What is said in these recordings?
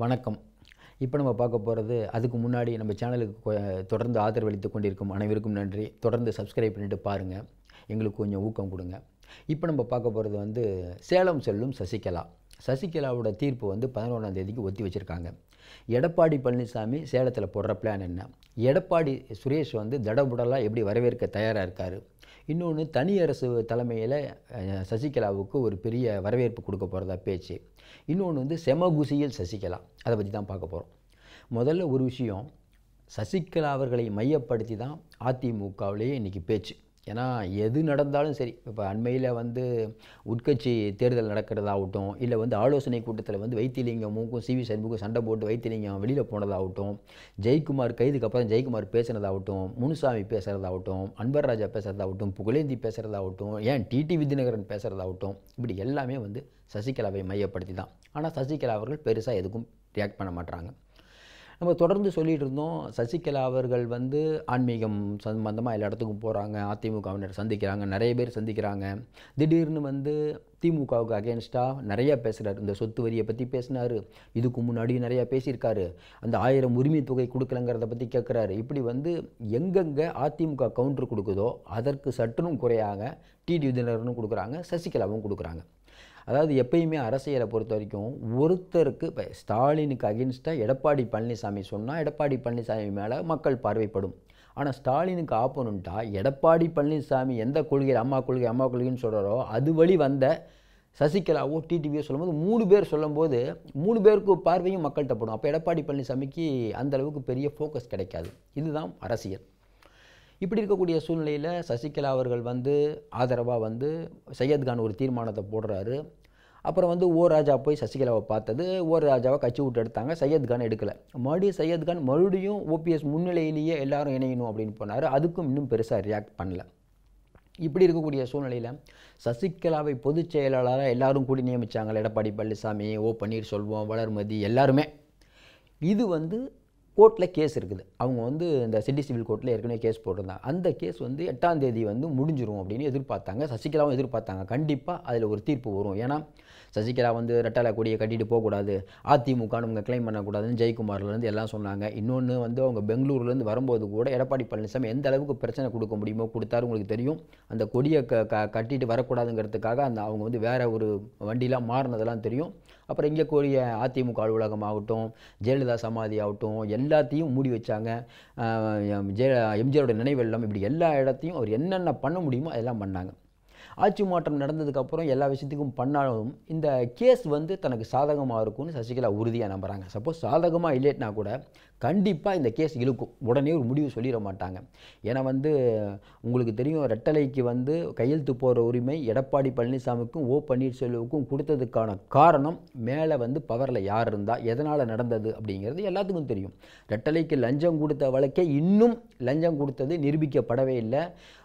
வணக்கம் இப்போ நம்ம பார்க்க போகிறது அதுக்கு முன்னாடி நம்ம சேனலுக்கு கொ- தொடர்ந்து ஆதரவளித்து கொண்டிருக்கும் அனைவருக்கும் நன்றி தொடர்ந்து சப்ஸ்கிரைப் பண்ணிட்டு பாருங்கள் எங்களுக்கு கொஞ்சம் ஊக்கம் கொடுங்க இப்போ நம்ம பார்க்க போகிறது வந்து சேலம் செல்லும் சசிகலா சசிகலாவோட தீர்ப்பு வந்து பதினொன்றாம் தேதிக்கு ஒத்தி வச்சுருக்காங்க எடப்பாடி பழனிசாமி சேலத்தில் போடுற பிளான் என்ன எடப்பாடி சுரேஷ் வந்து தடபுடலாக எப்படி வரவேற்க தயாராக இருக்கார் இன்னொன்று தனி அரசு தலைமையில் அஹ், சசிகலாவுக்கு ஒரு பெரிய வரவேற்பு கொடுக்க போகிறதா பேச்சு இன்னொன்று வந்து செமகுசியில் சசிகலா அதை பற்றி தான் பார்க்க போகிறோம் முதல்ல ஒரு விஷயம் சசிகலா அவர்களை மையப்படுத்தி தான் அதிமுகவிலேயே இன்றைக்கி பேச்சு ஏன்னா எது நடந்தாலும் சரி இப்போ அண்மையில் வந்து உட்கட்சி தேர்தல் நடக்கிறதாகட்டும் இல்லை வந்து ஆலோசனை கூட்டத்தில் வந்து வைத்திலிங்கமுக்கும் சிவி சண்முகம் சண்டை போட்டு வைத்திலிங்கம் வெளியில் போனதாகட்டும் ஜெயக்குமார் கைதுக்கு அப்புறம் ஜெயக்குமார் பேசுனதாகட்டும் முனுசாமி பேசுகிறதாகட்டும் அன்பர் ராஜா பேசுகிறதாகட்டும் புகழேந்தி பேசுகிறதாகட்டும் ஏன் டிடி வித்யநகரன் பேசுகிறதாகட்டும் இப்படி எல்லாமே வந்து சசிகலாவை மையப்படுத்தி தான் ஆனால் சசிகலா அவர்கள் பெருசாக எதுக்கும் ரியாக்ட் பண்ண மாட்டாங்க நம்ம தொடர்ந்து சொல்லிட்டு இருந்தோம் சசிகலா அவர்கள் வந்து ஆன்மீகம் சம்பந்தமாக எல்லா இடத்துக்கும் போகிறாங்க அதிமுகவினர் சந்திக்கிறாங்க நிறைய பேர் சந்திக்கிறாங்க திடீர்னு வந்து திமுகவுக்கு அகேன்ஸ்டாக நிறைய பேசுகிறார் இந்த சொத்து வரியை பற்றி பேசினார் இதுக்கு முன்னாடி நிறையா பேசியிருக்காரு அந்த ஆயிரம் உரிமை தொகை கொடுக்கலங்கிறத பற்றி கேட்குறாரு இப்படி வந்து எங்கெங்கே அதிமுக கவுண்டர் கொடுக்குதோ அதற்கு சற்றும் குறையாக டிடி விதினர்னு கொடுக்குறாங்க சசிகலாவும் கொடுக்குறாங்க அதாவது எப்பயுமே அரசியலை பொறுத்த வரைக்கும் ஒருத்தருக்கு இப்போ ஸ்டாலினுக்கு அகென்ஸ்டாக எடப்பாடி பழனிசாமி சொன்னால் எடப்பாடி பழனிசாமி மேலே மக்கள் பார்வைப்படும் ஆனால் ஸ்டாலினுக்கு ஆப்போனண்ட்டாக எடப்பாடி பழனிசாமி எந்த கொள்கை அம்மா கொள்கை அம்மா கொள்கைன்னு சொல்கிறாரோ அது வழி வந்த சசிகலாவோ டிடிவியோ சொல்லும்போது மூணு பேர் சொல்லும்போது மூணு பேருக்கு பார்வையும் மக்கள்கிட்ட படும் அப்போ எடப்பாடி பழனிசாமிக்கு அந்த அளவுக்கு பெரிய ஃபோக்கஸ் கிடைக்காது இதுதான் அரசியல் இப்படி இருக்கக்கூடிய சூழ்நிலையில் சசிகலா அவர்கள் வந்து ஆதரவாக வந்து சையத்கான் ஒரு தீர்மானத்தை போடுறாரு அப்புறம் வந்து ஓ ராஜா போய் சசிகலாவை பார்த்தது ஓ ராஜாவை கட்சி விட்டு எடுத்தாங்க சையத்கான் எடுக்கலை மறுபடியும் சையத்கான் மறுபடியும் ஓபிஎஸ் முன்னிலையிலேயே எல்லாரும் இணையணும் அப்படின்னு போனார் அதுக்கும் இன்னும் பெருசாக ரியாக்ட் பண்ணல இப்படி இருக்கக்கூடிய சூழ்நிலையில் சசிகலாவை பொதுச் செயலாளராக எல்லாரும் கூடி நியமிச்சாங்க எடப்பாடி பழனிசாமி ஓ பன்னீர்செல்வம் வளர்மதி எல்லாருமே இது வந்து கோர்ட்டில் கேஸ் இருக்குது அவங்க வந்து இந்த சிட்டி சிவில் கோர்ட்டில் ஏற்கனவே கேஸ் போட்டிருந்தாங்க அந்த கேஸ் வந்து எட்டாம் தேதி வந்து முடிஞ்சிரும் அப்படின்னு எதிர்பார்த்தாங்க சசிகலாவும் எதிர்பார்த்தாங்க கண்டிப்பாக அதில் ஒரு தீர்ப்பு வரும் ஏன்னா சசிகலா வந்து ரெட்டால கொடியை கட்டிட்டு போகக்கூடாது அதிமுகன்னு அவங்க கிளைம் பண்ணக்கூடாதுன்னு ஜெயக்குமார்லேருந்து எல்லாம் சொன்னாங்க இன்னொன்று வந்து அவங்க பெங்களூர்லேருந்து வரும்போது கூட எடப்பாடி பழனிசாமி எந்த அளவுக்கு பிரச்சனை கொடுக்க முடியுமோ கொடுத்தாரு உங்களுக்கு தெரியும் அந்த கொடியை க க கட்டிட்டு வரக்கூடாதுங்கிறதுக்காக அந்த அவங்க வந்து வேற ஒரு வண்டிலாம் மாறினதெல்லாம் தெரியும் அப்புறம் இங்கே கூடிய அதிமுக அலுவலகம் ஆகட்டும் ஜெயலலிதா சமாதி ஆகட்டும் எல்லாத்தையும் மூடி வச்சாங்க ஆஹ் ஜெய எம்ஜிஆரோட நினைவெல்லாம் இப்படி எல்லா இடத்தையும் அவர் என்னென்ன பண்ண முடியுமோ அதெல்லாம் பண்ணாங்க ஆட்சி மாற்றம் நடந்ததுக்கப்புறம் எல்லா விஷயத்துக்கும் பண்ணாலும் இந்த கேஸ் வந்து தனக்கு சாதகமாக இருக்கும்னு சசிகலா உறுதியாக நம்புகிறாங்க சப்போஸ் சாதகமாக இல்லைன்னா கூட கண்டிப்பாக இந்த கேஸ் இழுக்கும் உடனே ஒரு முடிவு சொல்லிட மாட்டாங்க ஏன்னா வந்து உங்களுக்கு தெரியும் ரெட்டலைக்கு வந்து கையெழுத்து போகிற உரிமை எடப்பாடி பழனிசாமிக்கும் ஓ பன்னீர்செல்வமுக்கும் கொடுத்ததுக்கான காரணம் மேலே வந்து பவரில் யார் இருந்தால் எதனால் நடந்தது அப்படிங்கிறது எல்லாத்துக்கும் தெரியும் ரெட்டலைக்கு லஞ்சம் கொடுத்த வழக்கே இன்னும் லஞ்சம் கொடுத்தது நிரூபிக்கப்படவே இல்லை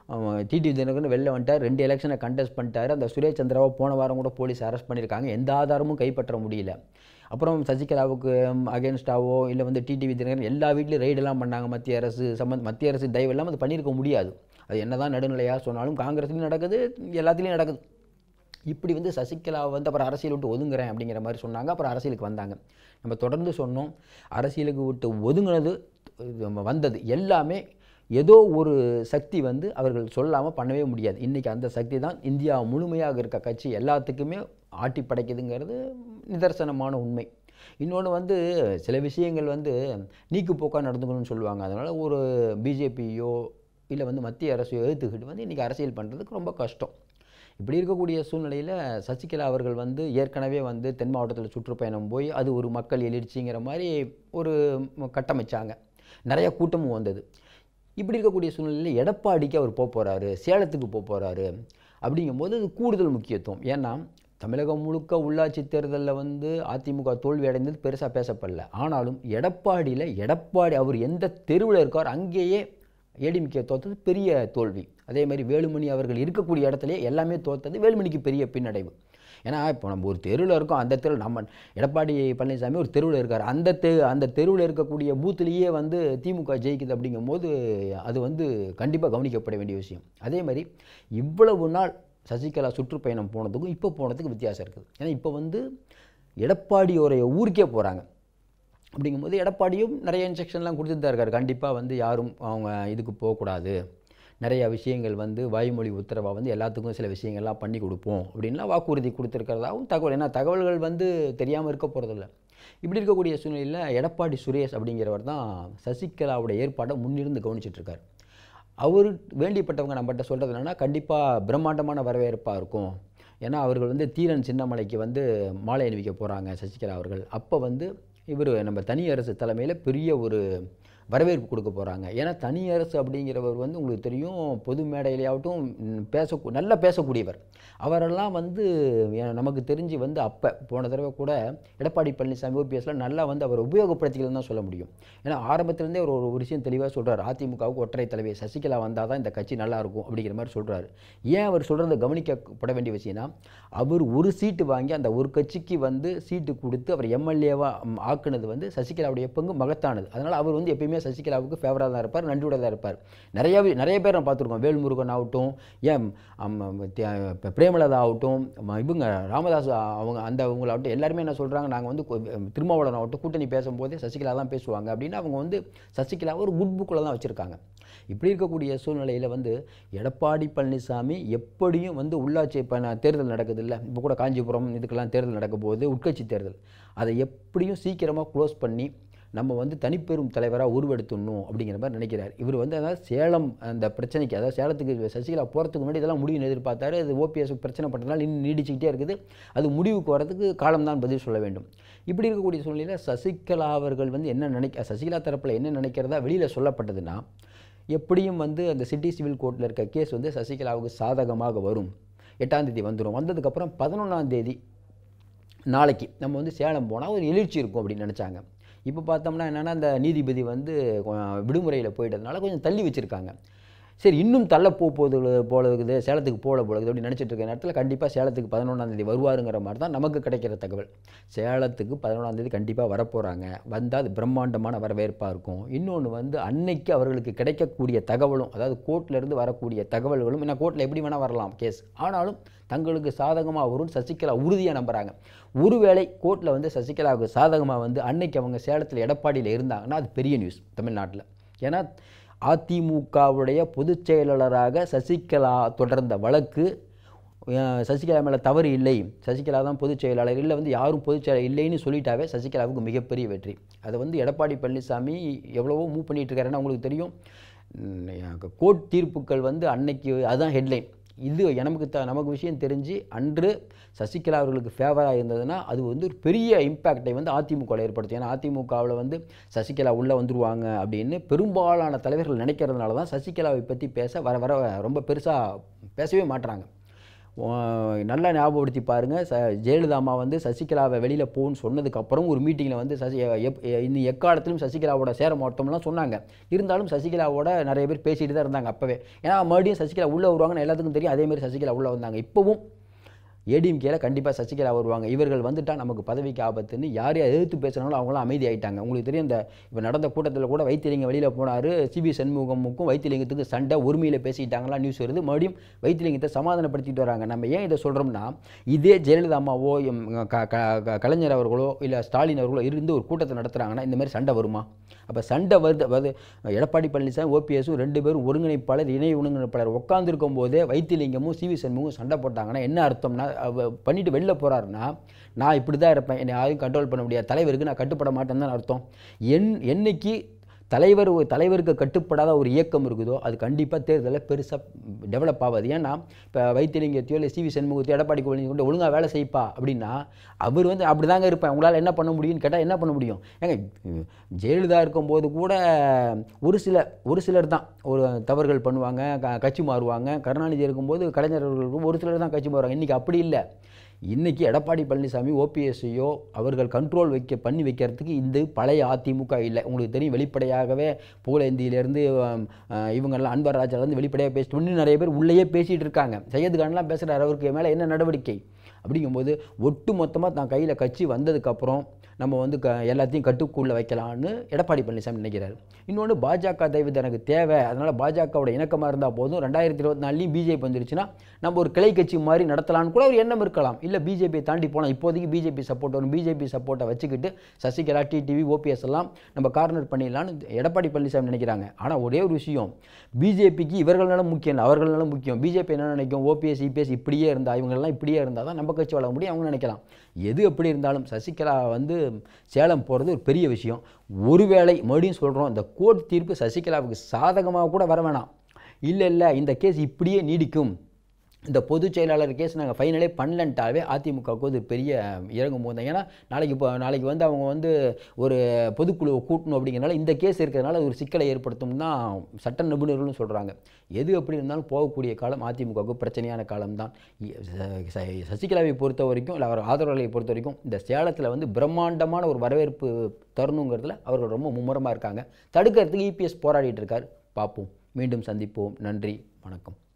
டிடி தினகரன் வெளில வந்துட்டார் ரெண்டு எலெக்ஷனை கண்டெஸ்ட் பண்ணிட்டாரு அந்த சுரேஷ் சந்திராவை போன வாரம் கூட போலீஸ் அரெஸ்ட் பண்ணியிருக்காங்க எந்த ஆதாரமும் கைப்பற்ற முடியல அப்புறம் சசிகலாவுக்கு அகேன்ஸ்டாவோ இல்லை வந்து டிடிவி தினகரன் எல்லா வீட்லையும் ரெய்டெல்லாம் பண்ணாங்க மத்திய அரசு சம்மந்த மத்திய அரசு தயவு இல்லாமல் அது பண்ணியிருக்க முடியாது அது என்னதான் நடுநிலையாக சொன்னாலும் காங்கிரஸ்லையும் நடக்குது எல்லாத்துலேயும் நடக்குது இப்படி வந்து சசிகலா வந்து அப்புறம் அரசியல் விட்டு ஒதுங்குறேன் அப்படிங்கிற மாதிரி சொன்னாங்க அப்புறம் அரசியலுக்கு வந்தாங்க நம்ம தொடர்ந்து சொன்னோம் அரசியலுக்கு விட்டு ஒதுங்கினது இது வந்தது எல்லாமே ஏதோ ஒரு சக்தி வந்து அவர்கள் சொல்லாமல் பண்ணவே முடியாது இன்றைக்கி அந்த சக்தி தான் இந்தியா முழுமையாக இருக்க கட்சி எல்லாத்துக்குமே ஆட்டி படைக்குதுங்கிறது நிதர்சனமான உண்மை இன்னொன்று வந்து சில விஷயங்கள் வந்து நீக்கு போக்காக நடந்துக்கணும்னு சொல்லுவாங்க அதனால் ஒரு பிஜேபியோ இல்லை வந்து மத்திய அரசையோ எதிர்த்துக்கிட்டு வந்து இன்றைக்கி அரசியல் பண்ணுறதுக்கு ரொம்ப கஷ்டம் இப்படி இருக்கக்கூடிய சூழ்நிலையில் சசிகலா அவர்கள் வந்து ஏற்கனவே வந்து தென் மாவட்டத்தில் சுற்றுப்பயணம் போய் அது ஒரு மக்கள் எழுச்சிங்கிற மாதிரி ஒரு கட்டமைச்சாங்க நிறைய கூட்டமும் வந்தது இப்படி இருக்கக்கூடிய சூழ்நிலையில் எடப்பாடிக்கு அவர் போக போகிறாரு சேலத்துக்கு போக போகிறாரு அப்படிங்கும்போது அது கூடுதல் முக்கியத்துவம் ஏன்னா தமிழகம் முழுக்க உள்ளாட்சி தேர்தலில் வந்து அதிமுக தோல்வி அடைந்தது பெருசாக பேசப்படல ஆனாலும் எடப்பாடியில் எடப்பாடி அவர் எந்த தெருவில் இருக்கார் அங்கேயே ஏடிஎம்கே தோத்தது பெரிய தோல்வி அதே மாதிரி வேலுமணி அவர்கள் இருக்கக்கூடிய இடத்துலயே எல்லாமே தோத்தது வேலுமணிக்கு பெரிய பின்னடைவு ஏன்னா இப்போ நம்ம ஒரு தெருவில் இருக்கோம் அந்த தெருவில் நம்ம எடப்பாடி பழனிசாமி ஒரு தெருவில் இருக்கார் அந்த தெ அந்த தெருவில் இருக்கக்கூடிய பூத்துலேயே வந்து திமுக ஜெயிக்குது அப்படிங்கும்போது அது வந்து கண்டிப்பாக கவனிக்கப்பட வேண்டிய விஷயம் அதே மாதிரி இவ்வளவு நாள் சசிகலா சுற்றுப்பயணம் போனதுக்கும் இப்போ போனதுக்கு வித்தியாசம் இருக்குது ஏன்னா இப்போ வந்து எடப்பாடியோடைய ஊருக்கே போகிறாங்க அப்படிங்கும்போது எடப்பாடியும் நிறைய இன்ஸ்ட்ரக்ஷன்லாம் கொடுத்துட்டு தான் இருக்காரு கண்டிப்பாக வந்து யாரும் அவங்க இதுக்கு போகக்கூடாது நிறைய விஷயங்கள் வந்து வாய்மொழி உத்தரவாக வந்து எல்லாத்துக்கும் சில விஷயங்கள்லாம் பண்ணி கொடுப்போம் அப்படின்லாம் வாக்குறுதி கொடுத்துருக்கிறதாவும் தகவல் ஏன்னா தகவல்கள் வந்து தெரியாமல் இருக்க போகிறதில்ல இப்படி இருக்கக்கூடிய சூழ்நிலையில் எடப்பாடி சுரேஷ் அப்படிங்கிறவர் தான் சசிகலாவோட ஏற்பாடை முன்னிருந்து கவனிச்சிட்டு இருக்காரு அவர் வேண்டியப்பட்டவங்க நம்மகிட்ட சொல்கிறது என்னென்னா கண்டிப்பாக பிரம்மாண்டமான வரவேற்பாக இருக்கும் ஏன்னா அவர்கள் வந்து தீரன் சின்னமலைக்கு வந்து மாலை அணிவிக்க போகிறாங்க சசிகலா அவர்கள் அப்போ வந்து இவர் நம்ம தனி அரசு தலைமையில் பெரிய ஒரு வரவேற்பு கொடுக்க போகிறாங்க ஏன்னா தனி அரசு அப்படிங்கிறவர் வந்து உங்களுக்கு தெரியும் பொது மேடையிலேயாகட்டும் ம், பேச நல்லா பேசக்கூடியவர் அவரெல்லாம் வந்து எ- நமக்கு தெரிஞ்சு வந்து அப்போ போன தடவை கூட எடப்பாடி பழனிசாமி ஓபிஎஸ்லாம் நல்லா வந்து அவர் உபயோகப்படுத்திக்கலன்னு தான் சொல்ல முடியும் ஏன்னா ஆரம்பத்திலேருந்தே அவர் ஒரு விஷயம் தெளிவாக சொல்கிறார் அதிமுகவுக்கு ஒற்றை தலைவி சசிகலா வந்தால் தான் இந்த கட்சி நல்லா இருக்கும் அப்படிங்கிற மாதிரி சொல்கிறாரு ஏன் அவர் சொல்கிறத கவனிக்கப்பட வேண்டிய விஷயம்னா அவர் ஒரு சீட்டு வாங்கி அந்த ஒரு கட்சிக்கு வந்து சீட்டு கொடுத்து அவர் எம்எல்ஏவாக ஆக்குனது வந்து சசிகலாவுடைய பங்கு மகத்தானது அதனால் அவர் வந்து எப்பயுமே சசிகலாவுக்கு ஃபேவராக தான் இருப்பார் நன்றியோட தான் இருப்பார் நிறைய நிறைய பேர் நான் பார்த்துருக்கோம் வேல்முருகன் ஆகட்டும் ஏன் அம், தே- இப்ப பிரேமலதா ஆகட்டும் ம- இவங்க ராமதாஸ் அவங்க அந்த அவங்களாகட்டும் எல்லாருமே என்ன சொல்கிறாங்க நாங்கள் வந்து கொ- திருமாவளவன் ஆகட்டும் கூட்டணி பேசும்போதே சசிகலா தான் பேசுவாங்க அப்படின்னு அவங்க வந்து சசிகலாவை ஒரு குட் புக்கில் தான் வச்சுருக்காங்க இப்படி இருக்கக்கூடிய சூழ்நிலையில் வந்து எடப்பாடி பழனிசாமி எப்படியும் வந்து உள்ளாட்சி இப்போ நான் தேர்தல் நடக்குது இல்லை இப்போ கூட காஞ்சிபுரம் இதுக்கெல்லாம் தேர்தல் நடக்க போகுது உட்கட்சி தேர்தல் அதை எப்படியும் சீக்கிரமாக க்ளோஸ் பண்ணி நம்ம வந்து தனிப்பெரும் தலைவராக உருவெடுத்துடணும் அப்படிங்கிற மாதிரி நினைக்கிறார் இவர் வந்து அதாவது சேலம் அந்த பிரச்சனைக்கு அதாவது சேலத்துக்கு சசிகலா போகிறதுக்கு முன்னாடி இதெல்லாம் முடிவு எதிர்பார்த்தாரு அது ஓபிஎஸ் பிரச்சனை பண்ணுறதுனால இன்னும் நீடிச்சுக்கிட்டே இருக்குது அது முடிவுக்கு வரதுக்கு காலம்தான் பதில் சொல்ல வேண்டும் இப்படி இருக்கக்கூடிய சூழ்நிலையில் சசிகலா அவர்கள் வந்து என்ன நினைக்க சசிகலா தரப்பில் என்ன நினைக்கிறதா வெளியில் சொல்லப்பட்டதுன்னா எப்படியும் வந்து அந்த சிட்டி சிவில் கோர்ட்டில் இருக்க கேஸ் வந்து சசிகலாவுக்கு சாதகமாக வரும் எட்டாம் தேதி வந்துடும் வந்ததுக்கப்புறம் பதினொன்றாம் தேதி நாளைக்கு நம்ம வந்து சேலம் போனால் ஒரு எழுச்சி இருக்கும் அப்படின்னு நினச்சாங்க இப்போ பார்த்தோம்னா என்னென்னா அந்த நீதிபதி வந்து விடுமுறையில் போயிட்டதுனால கொஞ்சம் தள்ளி வச்சுருக்காங்க சரி இன்னும் தள்ள போ போகுது போல இருக்குது சேலத்துக்கு போல போல இருக்குது அப்படின்னு நினச்சிட்டு இருக்க நேரத்தில் கண்டிப்பாக சேலத்துக்கு பதினொன்றாம் தேதி வருவாருங்கிற மாதிரி தான் நமக்கு கிடைக்கிற தகவல் சேலத்துக்கு பதினொன்றாம் தேதி கண்டிப்பாக வரப்போகிறாங்க வந்தால் அது பிரம்மாண்டமான வரவேற்பாக இருக்கும் இன்னொன்று வந்து அன்னைக்கு அவர்களுக்கு கிடைக்கக்கூடிய தகவலும் அதாவது கோர்ட்ல இருந்து வரக்கூடிய தகவல்களும் என்ன கோர்ட்டில் எப்படி வேணால் வரலாம் கேஸ் ஆனாலும் தங்களுக்கு சாதகமாக வரும் சசிகலா உறுதியாக நம்புகிறாங்க ஒருவேளை கோர்ட்டில் வந்து சசிகலாவுக்கு சாதகமாக வந்து அன்னைக்கு அவங்க சேலத்தில் எடப்பாடியில் இருந்தாங்கன்னா அது பெரிய நியூஸ் தமிழ்நாட்டில் ஏன்னா அதிமுகவுடைய பொதுச் செயலாளராக சசிகலா தொடர்ந்த வழக்கு அஹ், சசிகலா மேலே தவறு இல்லை சசிகலா தான் பொதுச் செயலாளர் இல்லை வந்து யாரும் பொதுச் செயலாளர் இல்லைன்னு சொல்லிட்டாவே சசிகலாவுக்கு மிகப்பெரிய வெற்றி அதை வந்து எடப்பாடி பழனிசாமி எவ்வளவோ மூவ் பண்ணிட்டு இருக்காருன்னா உங்களுக்கு தெரியும் உம், கோர்ட் தீர்ப்புகள் வந்து அன்னைக்கு அதுதான் ஹெட்லைன் இது நமக்கு த நமக்கு விஷயம் தெரிஞ்சு அன்று சசிகலா அவர்களுக்கு ஃபேவராக இருந்ததுன்னா அது வந்து ஒரு பெரிய இம்பேக்டை வந்து அதிமுகவில் ஏற்படுத்தும் ஏன்னா அதிமுகவில் வந்து சசிகலா உள்ளே வந்துருவாங்க அப்படின்னு பெரும்பாலான தலைவர்கள் நினைக்கிறதுனால தான் சசிகலாவை பற்றி பேச வர வர ரொம்ப பெருசாக பேசவே மாட்றாங்க உம், நல்லா ஞாபகப்படுத்தி பாருங்கள் ச ஜெயலலிதா அம்மா வந்து சசிகலாவை வெளியில் போன்னு சொன்னதுக்கப்புறம் ஒரு மீட்டிங்கில் வந்து சசி எப் இன்னும் எக்காலத்திலும் சசிகலாவோட சேர மாட்டோம்லாம் சொன்னாங்க இருந்தாலும் சசிகலாவோட நிறைய பேர் பேசிட்டு தான் இருந்தாங்க அப்போவே ஏன்னா மறுபடியும் சசிகலா உள்ளே வருவாங்கன்னு எல்லாத்துக்கும் தெரியும் அதேமாதிரி சசிகலா உள்ளே வந்தாங்க இப்போவும் ஏடிஎம்கேல கண்டிப்பாக சசிகலா வருவாங்க இவர்கள் வந்துட்டா நமக்கு பதவிக்கு ஆபத்துன்னு யார் யார் எதிர்த்து பேசுனாலும் அவங்களாம் அமைதியாயிட்டாங்க உங்களுக்கு தெரியும் இந்த இப்போ நடந்த கூட்டத்தில் கூட வைத்திலிங்கம் வெளியில் போனார் சிபி சண்முகமுக்கும் வைத்திலிங்கத்துக்கு சண்டை உரிமையில் பேசிட்டாங்களாம் நியூஸ் வருது மறுபடியும் வைத்திலிங்கத்தை சமாதானப்படுத்திட்டு வராங்க நம்ம ஏன் இதை சொல்கிறோம்னா இதே ஜெயலலிதா அம்மாவோ எம் க- க- க- கலைஞர் அவர்களோ இல்லை ஸ்டாலின் அவர்களோ இருந்து ஒரு கூட்டத்தை நடத்துகிறாங்கன்னா இந்த மாதிரி சண்டை வருமா அப்போ சண்டை வருது அதாவது எடப்பாடி பழனிசாமி ஓபிஎஸும் ரெண்டு பேரும் ஒருங்கிணைப்பாளர் இணை ஒருங்கிணைப்பாளர் உட்காந்துருக்கும் போதே வைத்திலிங்கமும் சிவி சண்முகம் சண்டை போட்டாங்கன்னா என்ன அர்த்தம்னா அவ பண்ணிட்டு வெளில போகிறாருன்னா நான் இப்படி தான் இருப்பேன் என்னை யாரையும் கண்ட்ரோல் பண்ண முடியாது தலைவருக்கு நான் கட்டுப்பட மாட்டேன்னு தான் அர்த்தம் என் என்னைக்கு தலைவர் ஒரு தலைவருக்கு கட்டுப்படாத ஒரு இயக்கம் இருக்குதோ அது கண்டிப்பாக தேர்தலில் பெருசாக டெவலப் ஆகாது ஏன்னா இப்போ வைத்திலிங்கத்தையோ இல்லை சிவி சண்முகத்தையோ எடப்பாடி கோவிலையும் கொண்டு ஒழுங்காக வேலை செய்ப்பா அப்படின்னா அவர் வந்து அப்படி தாங்க இருப்பேன் உங்களால் என்ன பண்ண முடியும்னு கேட்டால் என்ன பண்ண முடியும் ஏங்க உம், ஜெயலலிதா இருக்கும்போது கூட ஒரு சில ஒரு சிலர் தான் ஒரு தவறுகள் பண்ணுவாங்க க- கட்சி மாறுவாங்க கருணாநிதி இருக்கும்போது கலைஞர் அவர்களுக்கும் ஒரு சிலர் தான் கட்சி மாறுவாங்க இன்றைக்கி அப்படி இல்லை இன்னைக்கு எடப்பாடி பழனிசாமி ஓபிஎஸ்ஸையோ அவர்கள் கண்ட்ரோல் வைக்க பண்ணி வைக்கிறதுக்கு இந்த பழைய அதிமுக இல்லை உங்களுக்கு தெரியும் வெளிப்படையாகவே புகழேந்தியிலேருந்து இவங்கெல்லாம் அன்பர் ராஜாலேருந்து வெளிப்படையாக பேசிட்டு இன்னும் நிறைய பேர் உள்ளேயே பேசிகிட்டு இருக்காங்க சையது கான்லாம் பேசுகிறார் அவருக்கு மேலே என்ன நடவடிக்கை அப்படிங்கும்போது ஒட்டு மொத்தமாக தான் கையில் கட்சி வந்ததுக்கப்புறம் நம்ம வந்து க எல்லாத்தையும் கட்டுக்குள்ளே வைக்கலாம்னு எடப்பாடி பழனிசாமி நினைக்கிறாரு இன்னொன்று பாஜக தயவு எனக்கு தேவை அதனால் பாஜகவோட இணக்கமாக இருந்தால் போதும் ரெண்டாயிரத்தி இருபத்தி நாலுலேயும் பிஜேபி வந்துருச்சுன்னா நம்ம ஒரு கிளை கட்சி மாதிரி நடத்தலாம்னு கூட ஒரு எண்ணம் இருக்கலாம் இல்லை பிஜேபி தாண்டி போகலாம் இப்போதைக்கு பிஜேபி சப்போர்ட் வரும் பிஜேபி சப்போர்ட்டை வச்சுக்கிட்டு சசிகலா டிடிவி ஓபிஎஸ் எல்லாம் நம்ம கார்னர் பண்ணிடலான்னு எடப்பாடி பழனிசாமி நினைக்கிறாங்க ஆனால் ஒரே ஒரு விஷயம் பிஜேபிக்கு இவர்கள் நலம் முக்கியம் இல்லை அவர்கள் நலம் முக்கியம் பிஜேபி என்ன நினைக்கும் ஓபிஎஸ் இபிஎஸ் இப்படியே இருந்தால் இவங்கெல்லாம் இப்படியே இருந்தால் தான் நம்ம கட்சி வளர முடியும் அவங்க நினைக்கலாம் எது எப்படி இருந்தாலும் சசிகலா வந்து சேலம் போகிறது ஒரு பெரிய விஷயம் ஒருவேளை மறுபடியும் சொல்கிறோம் இந்த கோர்ட் தீர்ப்பு சசிகலாவுக்கு சாதகமாக கூட வர வேணாம் இல்லை இல்லை இந்த கேஸ் இப்படியே நீடிக்கும் இந்த பொதுச் செயலாளர் கேஸ் நாங்கள் ஃபைனலே பண்ணலன்ட்டாவே அதிமுகவுக்கு ஒரு பெரிய இறங்கும் போது ஏன்னா நாளைக்கு இப்போ நாளைக்கு வந்து அவங்க வந்து ஒரு பொதுக்குழுவை கூட்டணும் அப்படிங்கிறனால இந்த கேஸ் இருக்கிறதுனால அது ஒரு சிக்கலை ஏற்படுத்தும் தான் சட்ட நிபுணர்களும் சொல்கிறாங்க எது எப்படி இருந்தாலும் போகக்கூடிய காலம் அதிமுகவுக்கு பிரச்சனையான காலம்தான் இ- ச- ச- சசிகலாவை பொறுத்த வரைக்கும் இல்லை அவர் ஆதரவாளர்களை பொறுத்த வரைக்கும் இந்த சேலத்தில் வந்து பிரம்மாண்டமான ஒரு வரவேற்பு தரணுங்கிறதுல அவர்கள் ரொம்ப மும்முரமாக இருக்காங்க தடுக்கிறதுக்கு இபிஎஸ் போராடிட்டு இருக்கார் பார்ப்போம் மீண்டும் சந்திப்போம் நன்றி வணக்கம்